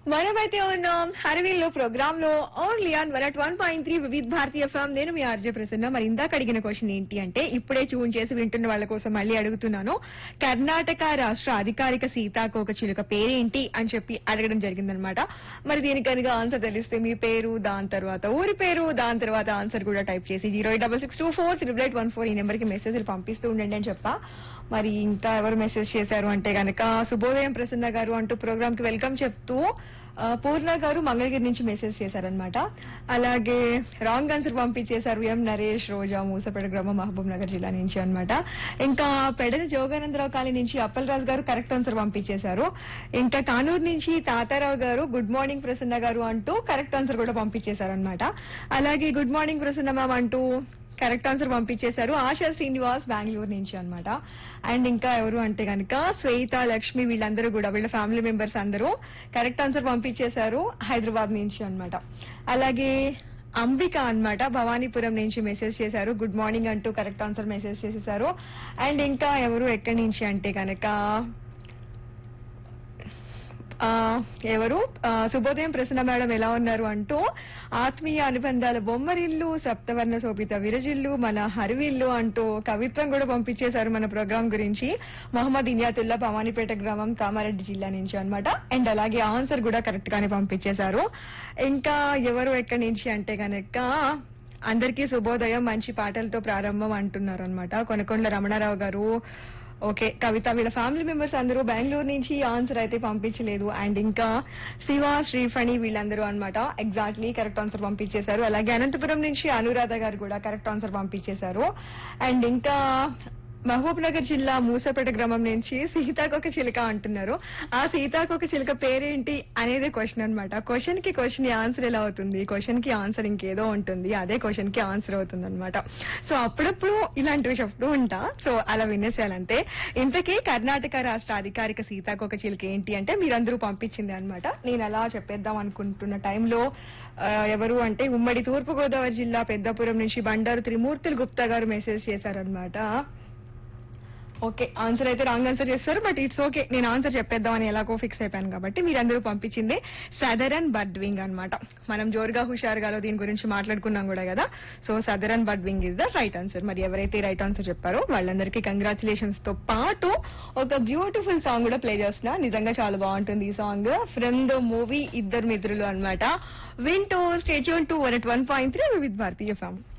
మనమైతే ఉన్నాం హరవీల్లో ప్రోగ్రామ్ లో only on one at one point three Vividh Bharati FM నేను మీ ఆర్జే ప్రసన్న మరి ఇందాక అడిగిన క్వశ్చన్ ఏంటి అంటే ఇప్పుడే ట్యూన్ చేసి వింటున్న వాళ్ళ కోసం మళ్ళీ అడుగుతున్నాను కర్ణాటక రాష్ట్ర అధికారిక సీతాకోక చిలుక పేరేంటి అని చెప్పి అడగడం జరిగిందనమాట మరి దీనికి కనుక ఆన్సర్ తెలిస్తే మీ పేరు దాని తర్వాత ఊరి పేరు దాని తర్వాత ఆన్సర్ కూడా టైప్ చేసి zero eight double six two four triple eight one four ఈ నెంబర్ కి మెసేజ్లు పంపిస్తూ ఉండండి అని చెప్పా మరి ఇంకా ఎవరు మెసేజ్ చేశారు అంటే గనక శుభోదయం ప్రసన్న గారు అంటూ ప్రోగ్రామ్ కి వెల్కమ్ చెప్తూ ఆ, పూర్ణ గారు మంగళగిరి నుంచి మెసేజ్ చేశారనమాట అలాగే రాంగ్ ఆన్సర్ పంపించేశారు ఎం నరేష్ రోజా మూసపేట గ్రామం మహబూబ్ నగర్ జిల్లా నుంచి అన్నమాట ఇంకా పెడని జోగానందరావు కాలనీ నుంచి అప్పలరాజు గారు కరెక్ట్ ఆన్సర్ పంపించేశారు ఇంకా కానూరు నుంచి తాతారావు గారు గుడ్ మార్నింగ్ ప్రసన్న గారు అంటూ కరెక్ట్ ఆన్సర్ కూడా పంపించేశారనమాట అలాగే గుడ్ మార్నింగ్ ప్రసన్న మ్యామ్ అంటూ కరెక్ట్ ఆన్సర్ పంపించేశారు ఆశా శ్రీనివాస్ బెంగళూరు నుంచి అన్నమాట అండ్ ఇంకా ఎవరు అంటే కనుక శ్వేత లక్ష్మి వీళ్ళందరూ కూడా వీళ్ళ ఫ్యామిలీ మెంబర్స్ అందరూ కరెక్ట్ ఆన్సర్ పంపించేశారు హైదరాబాద్ నుంచి అన్నమాట అలాగే అంబిక అన్నమాట భవానీపురం నుంచి మెసేజ్ చేశారు గుడ్ మార్నింగ్ అంటూ కరెక్ట్ ఆన్సర్ మెసేజ్ చేసేసారు అండ్ ఇంకా ఎవరు ఎక్కడి నుంచి అంటే కనుక ఆ, ఎవరు ఆ, శుభోదయం ప్రసన్న మేడం ఎలా ఉన్నారు అంటూ ఆత్మీయ అనుబంధాల బొమ్మరిల్లు సప్తవర్ణ శోభిత విరజిల్లు మన హరివిల్లు అంటూ కవిత్వం కూడా పంపించేశారు మన ప్రోగ్రామ్ గురించి మహమ్మద్ ఇనియాతుల్లా భవానీపేట గ్రామం కామారెడ్డి జిల్లా నుంచి అన్నమాట అండ్ అలాగే ఆన్సర్ కూడా కరెక్ట్ గానే పంపించేశారు ఇంకా ఎవరు ఎక్కడి నుంచి అంటే గనక అందరికీ శుభోదయం మంచి పాటలతో ప్రారంభం అంటున్నారు అనమాట కొనకొండల రమణారావు గారు ఓకే కవిత వీళ్ళ ఫ్యామిలీ మెంబర్స్ అందరూ బెంగళూరు నుంచి ఆన్సర్ అయితే పంపించలేదు అండ్ ఇంకా శివ శ్రీఫణి వీళ్ళందరూ అన్నమాట ఎగ్జాక్ట్లీ కరెక్ట్ ఆన్సర్ పంపించేశారు అలాగే అనంతపురం నుంచి అనురాధ గారు కూడా కరెక్ట్ ఆన్సర్ పంపించేశారు అండ్ ఇంకా మహబూబ్ నగర్ జిల్లా మూసపేట గ్రామం నుంచి సీతాకొక చిలుక అంటున్నారు ఆ సీతాకొక చిలుక పేరేంటి అనేది క్వశ్చన్ అన్నమాట క్వశ్చన్ కి క్వశ్చన్ ఆన్సర్ ఎలా అవుతుంది క్వశ్చన్ కి ఆన్సర్ ఇంకేదో ఉంటుంది అదే క్వశ్చన్ కి ఆన్సర్ అవుతుంది అనమాట సో అప్పుడప్పుడు ఇలాంటివి చెప్తూ ఉంటా సో అలా వినేసేయాలంటే ఇంతకీ కర్ణాటక రాష్ట్ర అధికారిక సీతాకొక చిలుక ఏంటి అంటే మీరందరూ పంపించింది అన్నమాట నేను అలా చెప్పేద్దాం అనుకుంటున్న టైంలో ఆ, ఎవరు అంటే ఉమ్మడి తూర్పు గోదావరి జిల్లా పెద్దపురం నుంచి బండారు త్రిమూర్తులు గుప్తా గారు మెసేజ్ చేశారనమాట ఓకే ఆన్సర్ అయితే రాంగ్ ఆన్సర్ చేస్తారు బట్ ఇట్స్ ఓకే నేను ఆన్సర్ చెప్పేద్దామని ఎలాగో ఫిక్స్ అయిపోయాను కాబట్టి మీరందరూ పంపించింది సదరన్ బడ్వింగ్ అన్నమాట మనం జోరుగా హుషారుగాలో దీని గురించి మాట్లాడుకున్నాం కూడా కదా so southern birdwing is the right answer మరి ఎవరైతే రైట్ ఆన్సర్ చెప్పారో వాళ్ళందరికీ కంగ్రాచులేషన్స్ తో పాటు ఒక బ్యూటిఫుల్ సాంగ్ కూడా ప్లే చేస్తున్నా నిజంగా చాలా బాగుంటుంది ఈ సాంగ్ ఫ్రమ్ ద మూవీ ఇద్దరు మిత్రులు అన్నమాట వింటూ stay tuned to one one point three with Bharati ఫ్యామ్